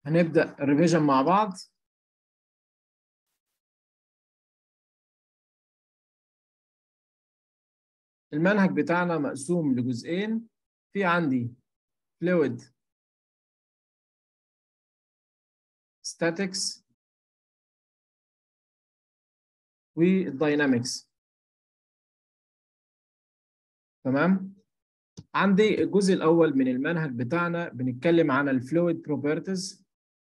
هنبدأ الريفيجن مع بعض المنهج بتاعنا مقسوم لجزئين في عندي fluid statics والداينامكس تمام عندي الجزء الأول من المنهج بتاعنا بنتكلم عن الفلويد بروبرتيز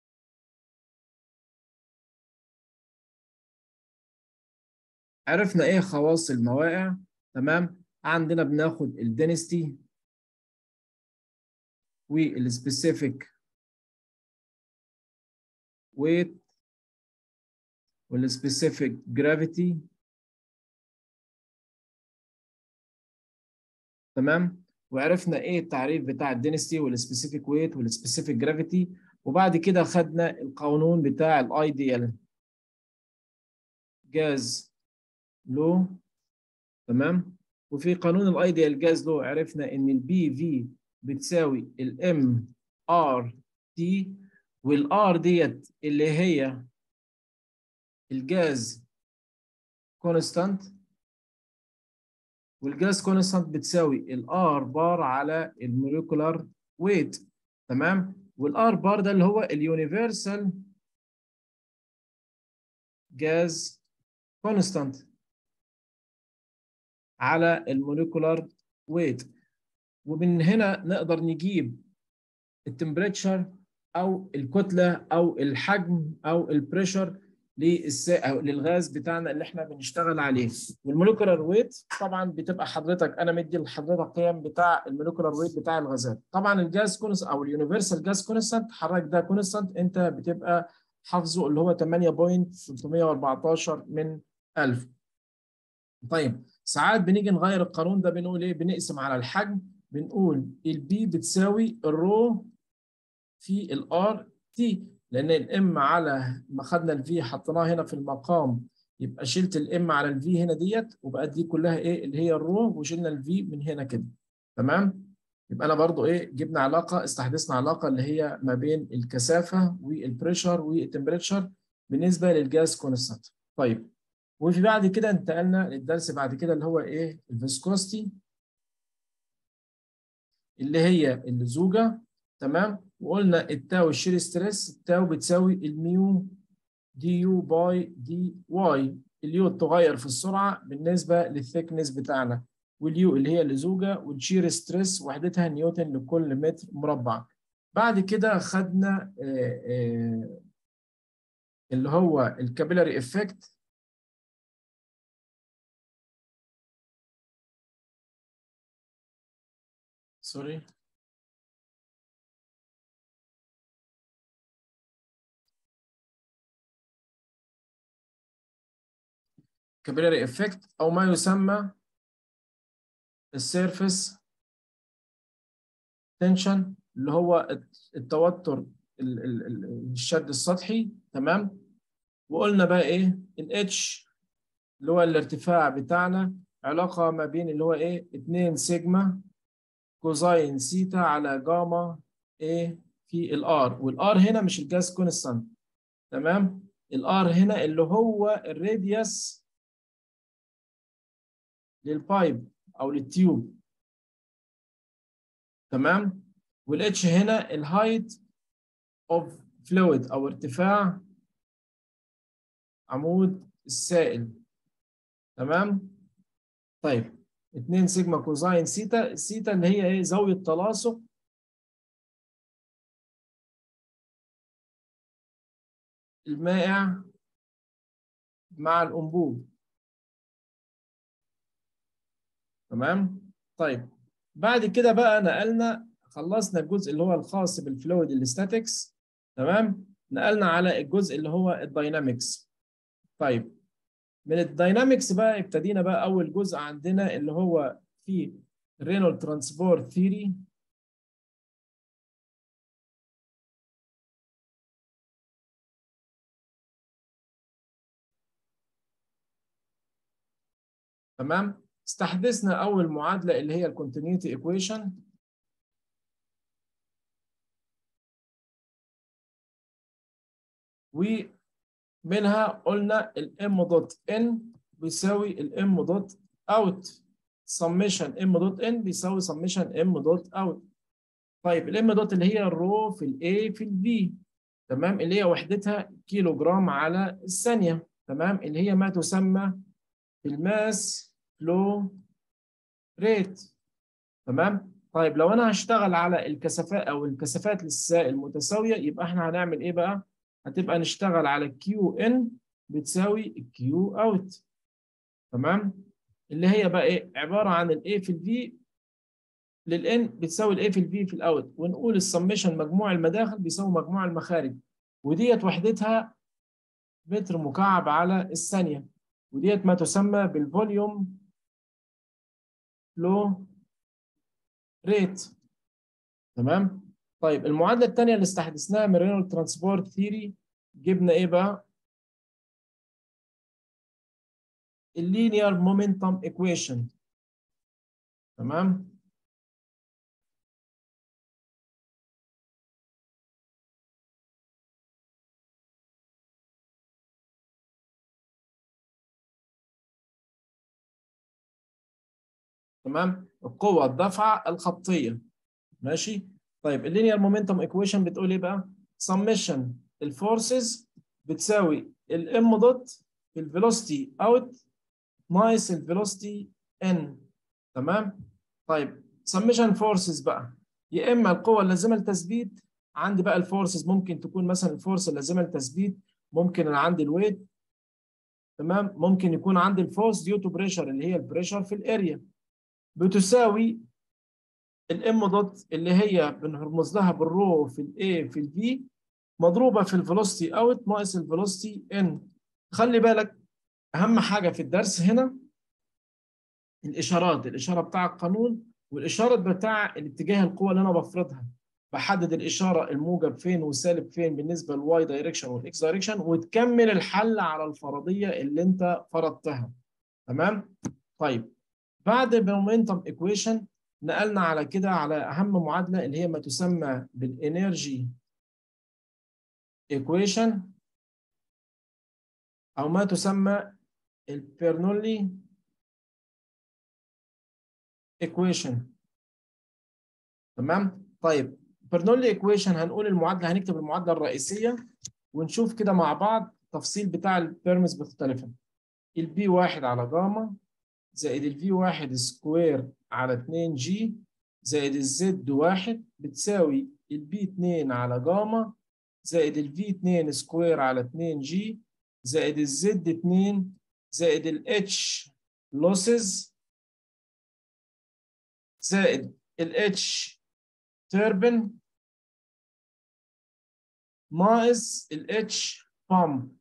عرفنا ايه خواص المواقع تمام عندنا بناخد الدنستي والسبيسيفيك ويت والسبيسيفيك جرافيتي تمام وعرفنا ايه التعريف بتاع الدنستي والسبيسيفيك ويت والسبيسيفيك جرافيتي وبعد كده خدنا القانون بتاع الايديال جاز لو تمام وفي قانون الايديال جاز لو عرفنا ان البي في بتساوي الام ار تي والار ديت اللي هي الجاز كونستانت والجاز كونستانت بتساوي الار بار على الموليكولار ويت تمام والار بار ده اللي هو اليونيفرسال جاز كونستانت على الموليكولار ويت ومن هنا نقدر نجيب التمبريتشر او الكتله او الحجم او البريشر للغاز بتاعنا اللي احنا بنشتغل عليه والموليكولار ويت طبعا بتبقى حضرتك انا مدي لحضرتك قيم بتاع الموليكولار ويت بتاع الغازات طبعا الجاز كونس او اليونيفرسال جاز كونستانت حضرتك ده كونستانت انت بتبقى حافظه اللي هو 8.314 من 1000 طيب ساعات بنيجي نغير القانون ده بنقول ايه بنقسم على الحجم بنقول البي بتساوي الرو في الار تي لان الام على ما خدنا الفي حطيناها هنا في المقام يبقى شلت الام على الفي هنا ديت وبقت دي كلها ايه اللي هي الرو وشلنا الفي من هنا كده تمام يبقى انا برضو ايه جبنا علاقه استحدثنا علاقه اللي هي ما بين الكثافه والبريشر والتمبريتشر بالنسبه للجاز كونستانت طيب وفي بعد كده انتقلنا للدرس بعد كده اللي هو ايه الفيسكوستي اللي هي اللزوجه تمام وقلنا التاو الشير ستريس التاو بتساوي الميو دي يو باي دي واي اليو تغير في السرعه بالنسبه للثيكنس بتاعنا واليو اللي هي اللزوجه والشير ستريس وحدتها نيوتن لكل متر مربع بعد كده خدنا آآ آآ اللي هو الكابيلاري افكت سوري كابيلاري افكت او ما يسمى السيرفيس تنشن اللي هو التوتر الشد السطحي تمام وقلنا بقى ايه الاتش اللي هو الارتفاع بتاعنا علاقه ما بين اللي هو ايه 2 سيجما كوزاين سيتا على جاما ايه في الار والار هنا مش الجاز كونستانت تمام الار هنا اللي هو الراديوس للبايب او للتيوب تمام والاتش هنا الهايت اوف فلويد او ارتفاع عمود السائل تمام طيب 2 سيجما كوزاين سيتا السيتا اللي هي ايه زاويه تلاصق المائع مع الانبوب تمام طيب بعد كده بقى نقلنا خلصنا الجزء اللي هو الخاص بالفلويد الاستاتكس تمام نقلنا على الجزء اللي هو الداينامكس طيب من الداينامكس بقى ابتدينا بقى اول جزء عندنا اللي هو في رينولد ترانسبورت ثيري تمام استحدثنا اول معادله اللي هي الكونتينيوتي ايكويشن ومنها قلنا الام دوت ان بيساوي الام دوت اوت سميشن ام دوت ان بيساوي سميشن ام دوت اوت طيب الام دوت اللي هي الرو في الاي في البي تمام اللي هي وحدتها كيلو جرام على الثانيه تمام اللي هي ما تسمى الماس فلو ريت تمام طيب لو انا هشتغل على الكثافات او الكثافات للسائل متساويه يبقى احنا هنعمل ايه بقى هتبقى نشتغل على كيو ان بتساوي الكيو اوت تمام اللي هي بقى ايه عباره عن الاي في الفي للان بتساوي الاي في الفي في الاوت ونقول السميشن مجموع المداخل بيساوي مجموع المخارج وديت وحدتها متر مكعب على الثانيه وديت ما تسمى بالفوليوم فلو ريت تمام طيب المعادله الثانيه اللي استحدثناها من رينولد ترانسبورت ثيري جبنا ايه بقى اللينير مومنتم ايكويشن تمام تمام القوة الدفعة الخطية ماشي طيب اللينير مومنتم ايكويشن بتقول ايه بقى سمشن الفورسز بتساوي الام دوت الفيلوسيتي اوت ناقص الفيلوسيتي ان تمام طيب سمشن فورسز بقى يا اما القوة اللازمة للتثبيت عندي بقى الفورسز ممكن تكون مثلا الفورس اللازمة للتثبيت ممكن انا عندي الويت تمام ممكن يكون عندي الفورس ديو تو بريشر اللي هي البريشر في الاريا بتساوي الام دوت اللي هي بنرمز لها بالرو في الاي في الفي مضروبه في الفيلوسيتي اوت ناقص الفيلوسيتي ان خلي بالك اهم حاجه في الدرس هنا الاشارات الاشاره بتاع القانون والاشاره بتاع الاتجاه القوه اللي انا بفرضها بحدد الاشاره الموجب فين والسالب فين بالنسبه للواي دايركشن والاكس دايركشن وتكمل الحل على الفرضيه اللي انت فرضتها تمام طيب بعد مومنتم ايكويشن نقلنا على كده على اهم معادله اللي هي ما تسمى بالانرجي ايكويشن او ما تسمى البيرنولي ايكويشن تمام طيب برنولي ايكويشن هنقول المعادله هنكتب المعادله الرئيسيه ونشوف كده مع بعض التفصيل بتاع البيرمز مختلفه البي واحد على جاما زائد الفي واحد سكوير على 2 جي زائد الزد واحد بتساوي البي 2 على جاما زائد الفي 2 سكوير على 2 جي زائد الزد 2 زائد الاتش لوسز زائد الاتش تربن ناقص الاتش بامب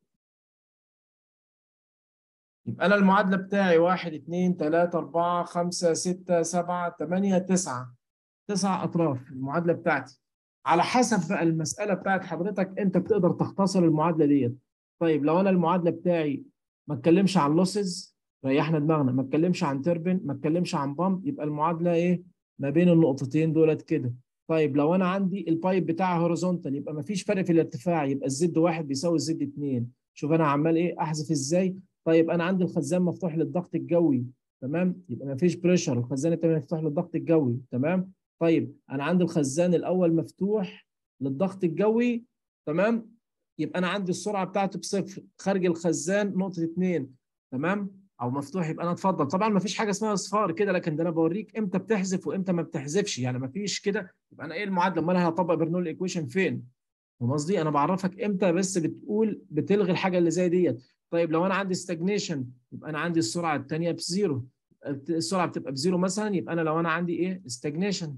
يبقى أنا المعادلة بتاعي واحد اتنين تلاتة أربعة خمسة ستة سبعة تمانية تسعة تسع أطراف المعادلة بتاعتي على حسب بقى المسألة بتاعت حضرتك أنت بتقدر تختصر المعادلة ديت طيب لو أنا المعادلة بتاعي ما اتكلمش عن لوسز ريحنا دماغنا ما اتكلمش عن تربن ما اتكلمش عن بامب يبقى المعادلة إيه ما بين النقطتين دولت كده طيب لو أنا عندي البايب بتاعها هوريزونتال يبقى ما فيش فرق في الارتفاع يبقى الزد واحد بيساوي الزد اتنين شوف أنا عمال إيه أحذف إزاي طيب انا عندي الخزان مفتوح للضغط الجوي تمام يبقى ما فيش بريشر الخزان الثاني مفتوح للضغط الجوي تمام طيب انا عندي الخزان الاول مفتوح للضغط الجوي تمام يبقى انا عندي السرعه بتاعته بصفر خارج الخزان نقطه اثنين تمام او مفتوح يبقى انا اتفضل طبعا ما فيش حاجه اسمها اصفار كده لكن ده انا بوريك امتى بتحذف وامتى ما بتحذفش يعني ما فيش كده يبقى انا ايه المعادله امال انا هطبق برنولي ايكويشن فين فاهم قصدي انا بعرفك امتى بس بتقول بتلغي الحاجه اللي زي ديت طيب لو انا عندي ستاجنيشن يبقى انا عندي السرعه الثانيه بزيرو السرعه بتبقى بزيرو مثلا يبقى انا لو انا عندي ايه ستاجنيشن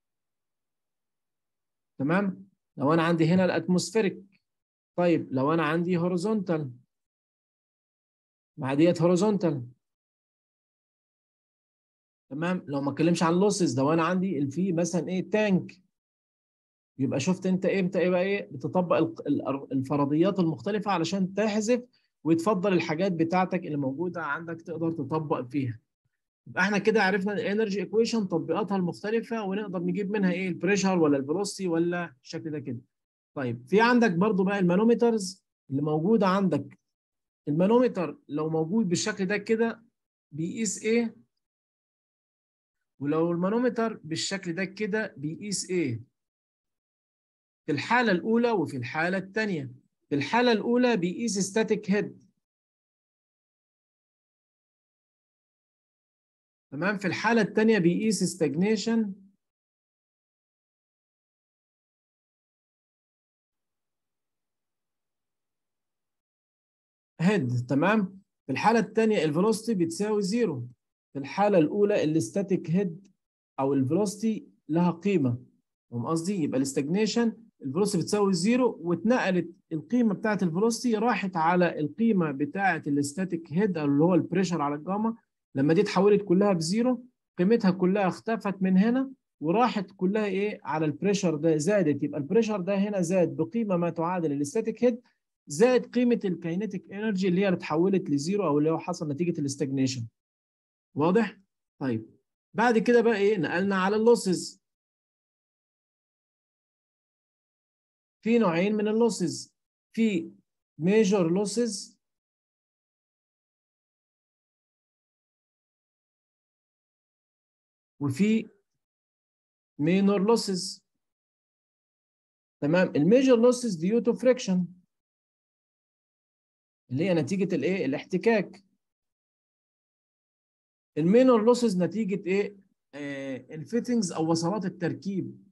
تمام لو انا عندي هنا الاتموسفيريك طيب لو انا عندي هوريزونتال مع ديت هوريزونتال تمام لو ما اتكلمش عن لوسز لو انا عندي الفي مثلا ايه تانك يبقى شفت انت امتى ايه بقى ايه بتطبق الفرضيات المختلفه علشان تحذف وتفضل الحاجات بتاعتك اللي موجوده عندك تقدر تطبق فيها يبقى احنا كده عرفنا الانرجي ايكويشن تطبيقاتها المختلفه ونقدر نجيب منها ايه البريشر ولا الفيلوسيتي ولا الشكل ده كده طيب في عندك برضو بقى المانومترز اللي موجوده عندك المانومتر لو موجود بالشكل ده كده بيقيس ايه ولو المانومتر بالشكل ده كده بيقيس ايه في الحالة الأولى وفي الحالة الثانية في الحالة الأولى بيقيس ستاتيك هيد تمام في الحالة الثانية بيقيس ستاجنيشن هيد تمام في الحالة الثانية الفيلوسيتي بتساوي زيرو في الحالة الأولى الاستاتيك هيد أو الفيلوسيتي لها قيمة فاهم قصدي؟ يبقى الاستجنيشن الفيلوسيتي بتساوي زيرو واتنقلت القيمة بتاعة الفيلوسيتي راحت على القيمة بتاعة الاستاتيك هيد أو اللي هو البريشر على الجاما لما دي اتحولت كلها بزيرو قيمتها كلها اختفت من هنا وراحت كلها ايه على البريشر ده زادت يبقى البريشر ده هنا زاد بقيمه ما تعادل الاستاتيك هيد زائد قيمه الكاينيتيك انرجي اللي هي اللي اتحولت لزيرو او اللي هو حصل نتيجه الاستجنيشن واضح طيب بعد كده بقى ايه نقلنا على اللوسز في نوعين من اللوسز في ميجور لوسز وفي minor losses تمام الميجر لوسز ديو تو فريكشن اللي هي نتيجه الايه الاحتكاك المينور لوسز نتيجه ايه آه الفيتنجز او وصلات التركيب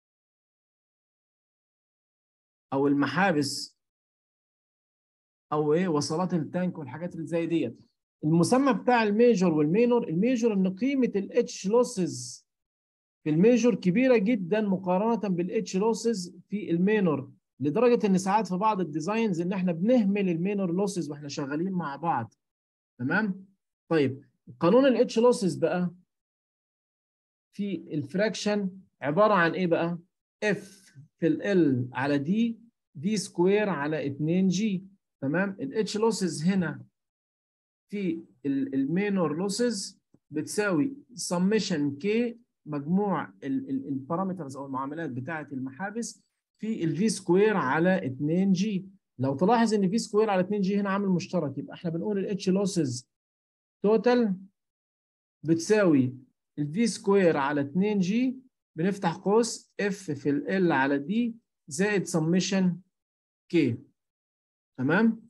او المحابس او ايه وصلات التانك والحاجات اللي زي ديت المسمى بتاع الميجور والمينور الميجور ان قيمه الاتش لوسز في الميجور كبيره جدا مقارنه بالاتش لوسز في المينور لدرجه ان ساعات في بعض الديزاينز ان احنا بنهمل المينور لوسز واحنا شغالين مع بعض تمام طيب قانون الاتش لوسز بقى في الفراكشن عباره عن ايه بقى اف في ال على دي دي سكوير على 2 جي تمام الاتش لوسز هنا في المينور لوسز بتساوي سمشن كي مجموع البارامترز او المعاملات بتاعه المحابس في الفي سكوير على 2 جي لو تلاحظ ان في سكوير على 2 جي هنا عامل مشترك يبقى احنا بنقول الاتش لوسز توتال بتساوي الفي سكوير على 2 جي بنفتح قوس اف في ال على دي زائد سمشن كي تمام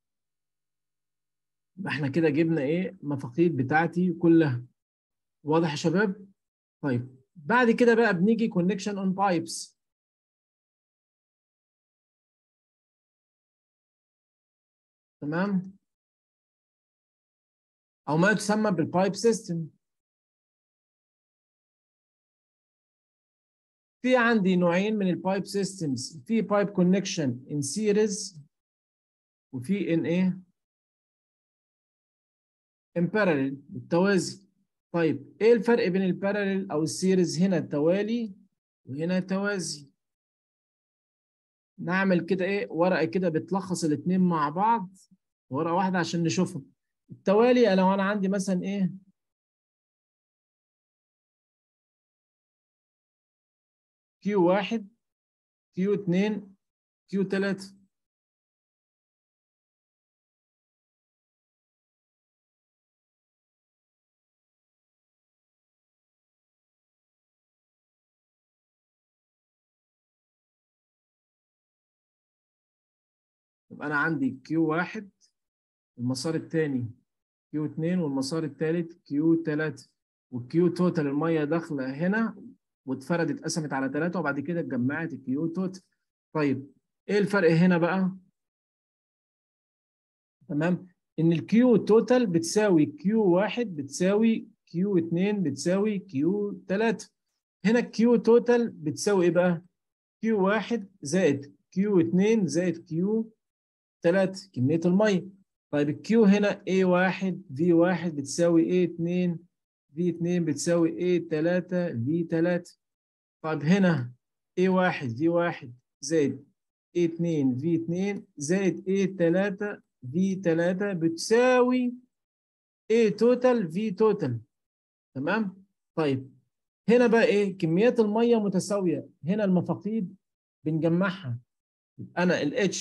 يبقى احنا كده جبنا ايه مفاقيد بتاعتي كلها واضح يا شباب طيب بعد كده بقى بنيجي كونكشن اون بايبس تمام او ما تسمى بالبايب سيستم في عندي نوعين من البايب سيستمز في بايب كونكشن ان سيريز وفي ان ايه ان باراليل بالتوازي طيب ايه الفرق بين الباراليل او السيريز هنا التوالي وهنا التوازي نعمل كده ايه ورقه كده بتلخص الاثنين مع بعض ورقه واحده عشان نشوفهم التوالي لو انا عندي مثلا ايه كيو واحد كيو اتنين كيو تلاتة يبقى أنا عندي كيو واحد المسار الثاني كيو 2 والمسار الثالث كيو 3 والكيو توتال الميه داخله هنا واتفردت اتقسمت على ثلاثه وبعد كده اتجمعت الكيو توتال طيب ايه الفرق هنا بقى؟ تمام ان الكيو توتال بتساوي كيو 1 بتساوي كيو 2 بتساوي كيو 3 هنا الكيو توتال بتساوي ايه بقى؟ كيو 1 زائد كيو 2 زائد كيو 3 كميه الميه طيب الكيو هنا A1 V1 بتساوي A2 V2 بتساوي A3 V3 طيب هنا A1 V1 زائد A2 V2 زائد A3 V3 بتساوي A total V total تمام؟ طيب هنا بقى ايه؟ كميات الميه متساويه هنا المفاقيد بنجمعها انا ال H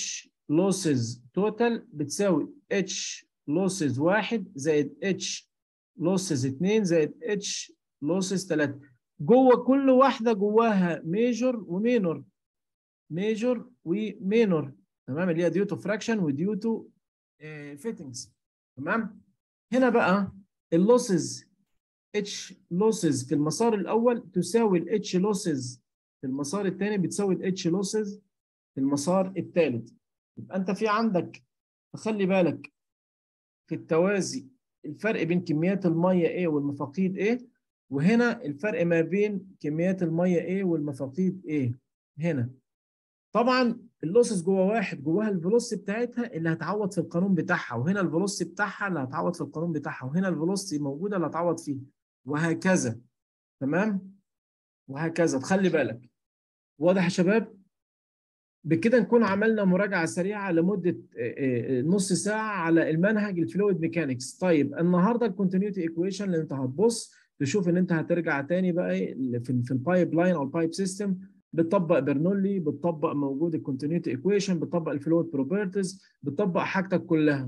losses total بتساوي H losses واحد زائد H losses اتنين زائد H losses تلاتة جوه كل واحدة جواها major ومينور major ومينور تمام اللي هي due to fraction و due to uh, fittings تمام هنا بقى اللوسز H losses في المسار الأول تساوي ال H losses في المسار الثاني بتساوي ال H losses في المسار الثالث يبقى أنت في عندك فخلي بالك في التوازي الفرق بين كميات المية A والمفاقيد A وهنا الفرق ما بين كميات المية A والمفاقيد A هنا طبعا اللوسز جوه واحد جواها الفيلوسيتي بتاعتها اللي هتعوض في القانون بتاعها وهنا الفيلوسيتي بتاعها اللي هتعوض في القانون بتاعها وهنا الفيلوسيتي موجوده اللي هتعوض فيه وهكذا تمام وهكذا تخلي بالك واضح يا شباب بكده نكون عملنا مراجعه سريعه لمده نص ساعه على المنهج الفلويد ميكانكس طيب النهارده الكونتينيوتي ايكويشن اللي انت هتبص تشوف ان انت هترجع تاني بقى في في البايب لاين او البايب سيستم بتطبق برنولي بتطبق موجود الكونتينيوتي ايكويشن بتطبق الفلويد بروبرتيز بتطبق حاجتك كلها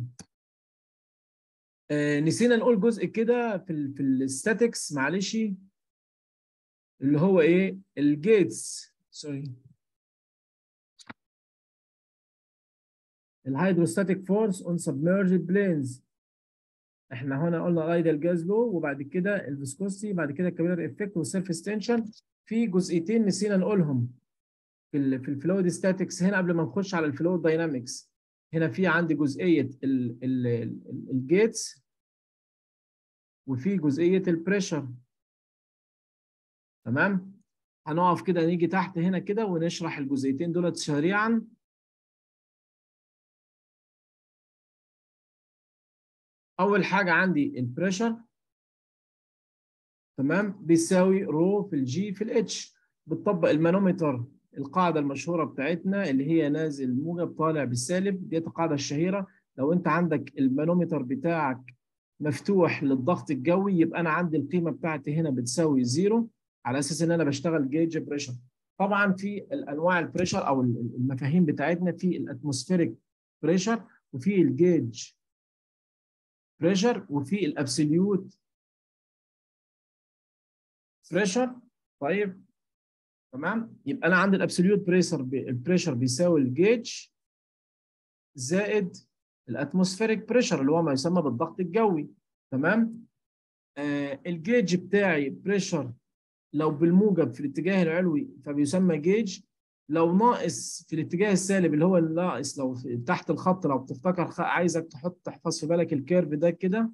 آه نسينا نقول جزء كده في ال في الستاتكس معلش اللي هو ايه الجيتس سوري الهيدروستاتيك فورس اون سبمرجد بلينز احنا هنا قلنا الايدل جاز لو وبعد كده الفيسكوستي بعد كده الكابيلر افكت والسيرفيس تنشن في جزئيتين نسينا نقولهم في ال في الفلويد ستاتكس هنا قبل ما نخش على الفلويد داينامكس هنا في عندي جزئيه الجيتس وفي جزئيه البريشر تمام هنقف كده نيجي تحت هنا كده ونشرح الجزئيتين دولت سريعا اول حاجه عندي البريشر تمام بيساوي رو في الجي في الاتش بتطبق المانومتر القاعده المشهوره بتاعتنا اللي هي نازل موجب طالع بالسالب دي القاعده الشهيره لو انت عندك المانومتر بتاعك مفتوح للضغط الجوي يبقى انا عندي القيمه بتاعتي هنا بتساوي زيرو على اساس ان انا بشتغل جيج بريشر طبعا في الانواع البريشر او المفاهيم بتاعتنا في الاتموسفيريك بريشر وفي الجيج بريشر وفي الابسوليوت بريشر طيب تمام يبقى انا عندي الابسوليوت بريشر البريشر بيساوي الجيج زائد الاتموسفيريك بريشر اللي هو ما يسمى بالضغط الجوي تمام آه الجيج بتاعي بريشر لو بالموجب في الاتجاه العلوي فبيسمى جيج لو ناقص في الاتجاه السالب اللي هو الناقص لو تحت الخط لو بتفتكر عايزك تحط تحفظ في بالك الكيرف ده كده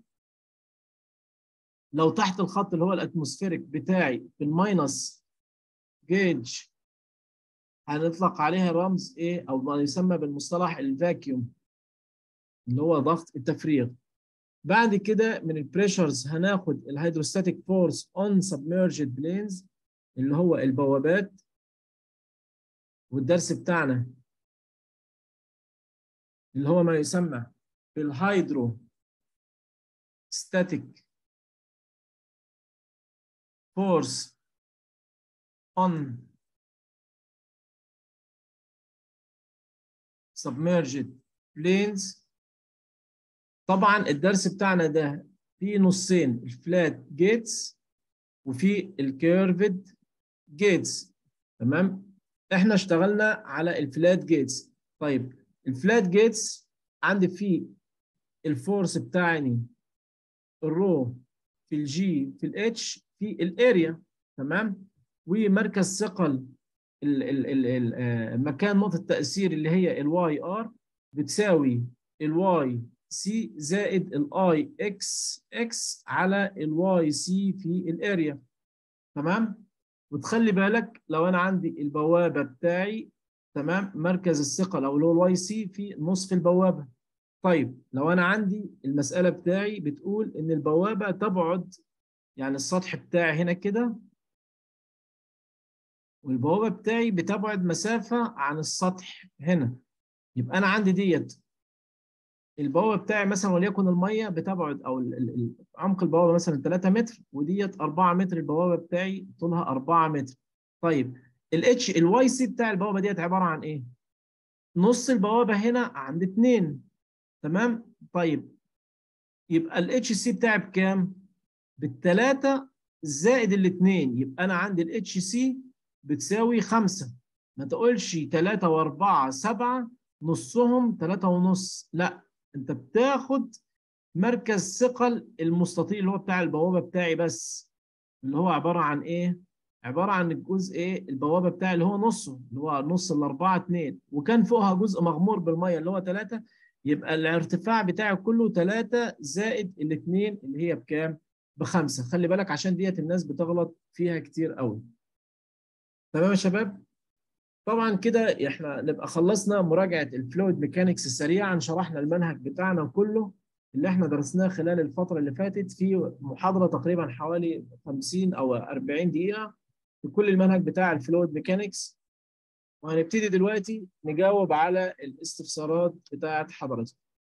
لو تحت الخط اللي هو الاتموسفيريك بتاعي في الماينس جيج هنطلق عليها رمز ايه او ما يسمى بالمصطلح الفاكيوم اللي هو ضغط التفريغ بعد كده من البريشرز هناخد الهيدروستاتيك فورس اون سبمرجد بلينز اللي هو البوابات والدرس بتاعنا اللي هو ما يسمى بالهيدرو ستاتيك force on submerged planes طبعا الدرس بتاعنا ده فيه نصين الفلات جيتس وفي الكيرفد جيتس تمام احنا اشتغلنا على الفلات جيتس طيب الفلات جيتس عندي فيه الفورس بتاعني الرو في الجي في الاتش في الاريا تمام ومركز ثقل مكان نقطه التاثير اللي هي الواي ار بتساوي الواي سي زائد الاي اكس اكس على الواي سي في الاريا تمام وتخلي بالك لو انا عندي البوابه بتاعي تمام مركز الثقل او اللي هو الواي سي في نصف البوابه طيب لو انا عندي المساله بتاعي بتقول ان البوابه تبعد يعني السطح بتاعي هنا كده والبوابه بتاعي بتبعد مسافه عن السطح هنا يبقى انا عندي ديت البوابه بتاعي مثلا وليكن الميه بتبعد او عمق البوابه مثلا 3 متر وديت 4 متر البوابه بتاعي طولها 4 متر طيب الاتش الواي سي بتاع البوابه ديت عباره عن ايه؟ نص البوابه هنا عند 2 تمام طيب يبقى الاتش سي بتاعي بكام بالثلاثه زائد الاثنين يبقى انا عندي الاتش سي بتساوي 5 ما تقولش 3 و4 7 نصهم 3 ونص لا انت بتاخد مركز ثقل المستطيل اللي هو بتاع البوابه بتاعي بس اللي هو عباره عن ايه عباره عن الجزء ايه البوابه بتاعي اللي هو نصه اللي هو نص الاربعه 2 وكان فوقها جزء مغمور بالميه اللي هو 3 يبقى الارتفاع بتاعي كله 3 زائد الاثنين اللي هي بكام بخمسه خلي بالك عشان ديت الناس بتغلط فيها كتير قوي تمام يا شباب طبعا كده احنا نبقى خلصنا مراجعه الفلويد ميكانكس سريعا شرحنا المنهج بتاعنا كله اللي احنا درسناه خلال الفتره اللي فاتت في محاضره تقريبا حوالي 50 او 40 دقيقه في كل المنهج بتاع الفلويد ميكانكس وهنبتدي دلوقتي نجاوب على الاستفسارات بتاعت حضرتك